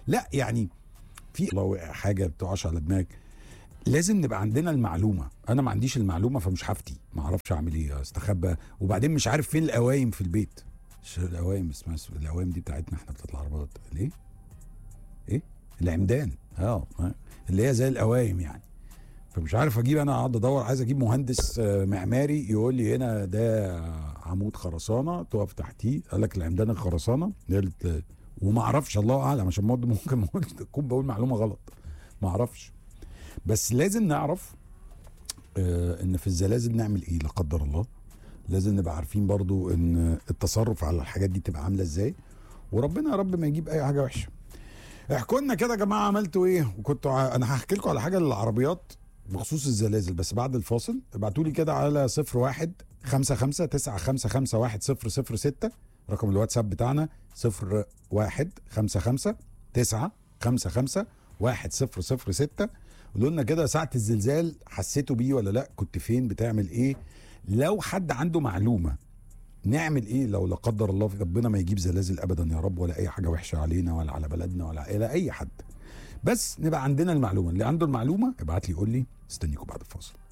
لا يعني في الله وقع حاجه بتقعش على دماغك لازم نبقى عندنا المعلومه انا ما عنديش المعلومه فمش هفتي ما اعرفش اعمل ايه استخبى وبعدين مش عارف فين القوايم في البيت ش- القوايم اسمها القوايم دي بتاعتنا احنا بتاعت العربيات ليه ايه العمدان اه اللي هي زي القوايم يعني فمش عارف اجيب انا اقعد ادور عايز اجيب مهندس آه، معماري يقول لي هنا ده عمود خرسانه تقف تحتيه قال لك العمدان الخرسانه هي اللي بت- وما اعرفش الله اعلم عشان برضه ممكن ممكن اكون بقول معلومه غلط ما اعرفش بس لازم نعرف آه، ان في الزلازل نعمل ايه لا قدر الله لازم نبقى عارفين برضو ان التصرف على الحاجات دي تبقى عامله ازاي وربنا يا رب ما يجيب اي حاجه وحشه احكوا لنا كده يا جماعه عملتوا ايه وكنتوا ع... انا هحكي لكم على حاجه للعربيات بخصوص الزلازل بس بعد الفاصل ابعتوا لي كده على 01 55 955 1006 رقم الواتساب بتاعنا 01 55 955 1006 قولوا لنا كده ساعة الزلزال حسيتوا بيه ولا لا كنت فين بتعمل ايه لو حد عنده معلومة نعمل ايه لو لا قدر الله في ربنا ما يجيب زلازل ابدا يا رب ولا اي حاجة وحشة علينا ولا على بلدنا ولا الى اي حد بس نبقى عندنا المعلومة اللي عنده المعلومة ابعت لي قول لي استنيكم بعد الفاصل